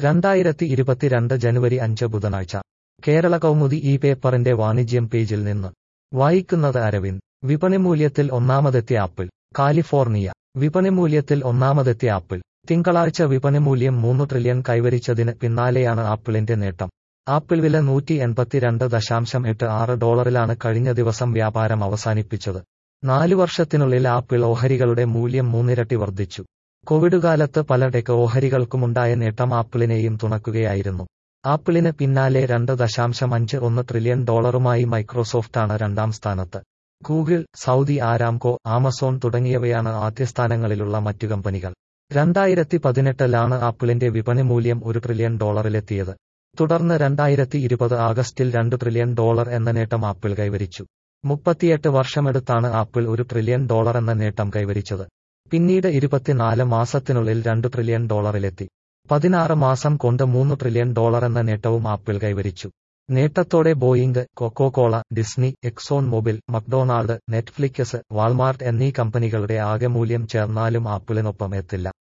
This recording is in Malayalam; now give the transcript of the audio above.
രണ്ടായിരത്തി ഇരുപത്തിരണ്ട് ജനുവരി അഞ്ച് ബുധനാഴ്ച കേരള കൗമുദി ഈ പേപ്പറിന്റെ വാണിജ്യം പേജിൽ നിന്ന് വായിക്കുന്നത് അരവിന്ദ് വിപണി മൂല്യത്തിൽ ഒന്നാമതെത്തിയ ആപ്പിൾ കാലിഫോർണിയ വിപണി മൂല്യത്തിൽ ഒന്നാമതെത്തിയ ആപ്പിൾ തിങ്കളാഴ്ച വിപണി മൂല്യം മൂന്ന് ട്രില്യൺ കൈവരിച്ചതിന് പിന്നാലെയാണ് ആപ്പിളിന്റെ നേട്ടം ആപ്പിൾ വില നൂറ്റി എൺപത്തിരണ്ട് ദശാംശം എട്ട് ആറ് ഡോളറിലാണ് കഴിഞ്ഞ ദിവസം വ്യാപാരം അവസാനിപ്പിച്ചത് നാലു വർഷത്തിനുള്ളിൽ ആപ്പിൾ ഓഹരികളുടെ മൂല്യം മൂന്നിരട്ടി വർദ്ധിച്ചു കോവിഡ് കാലത്ത് പല ടെക് ഓഹരികൾക്കുമുണ്ടായ നേട്ടം ആപ്പിളിനെയും തുണക്കുകയായിരുന്നു ആപ്പിളിന് പിന്നാലെ രണ്ട് ദശാംശം അഞ്ച് ഒന്ന് ട്രില്യൺ ഡോളറുമായി മൈക്രോസോഫ്റ്റാണ് രണ്ടാം സ്ഥാനത്ത് ഗൂഗിൾ സൗദി ആരാംകോ ആമസോൺ തുടങ്ങിയവയാണ് ആദ്യ സ്ഥാനങ്ങളിലുള്ള മറ്റു കമ്പനികൾ രണ്ടായിരത്തി പതിനെട്ടിലാണ് ആപ്പിളിന്റെ വിപണി മൂല്യം ഒരു ട്രില്യൺ ഡോളറിലെത്തിയത് തുടർന്ന് രണ്ടായിരത്തി ഇരുപത് ആഗസ്റ്റിൽ രണ്ട് ട്രില്യൺ ഡോളർ എന്ന നേട്ടം ആപ്പിൾ കൈവരിച്ചു മുപ്പത്തിയെട്ട് വർഷമെടുത്താണ് ആപ്പിൾ ഒരു ട്രില്യൺ ഡോളർ എന്ന നേട്ടം കൈവരിച്ചത് പിന്നീട് ഇരുപത്തിനാല് മാസത്തിനുള്ളിൽ രണ്ട് ട്രില്യൺ ഡോളറിലെത്തി പതിനാറ് മാസം കൊണ്ട് മൂന്ന് ട്രില്യൺ ഡോളർ എന്ന നേട്ടവും ആപ്പിൾ കൈവരിച്ചു നേട്ടത്തോടെ Boeing Coca Cola Disney Exxon Mobil McDonald Netflix Walmart എന്നീ കമ്പനികളുടെ ആകെ മൂല്യം ചേർന്നാലും ആപ്പിളിനൊപ്പം എത്തില്ല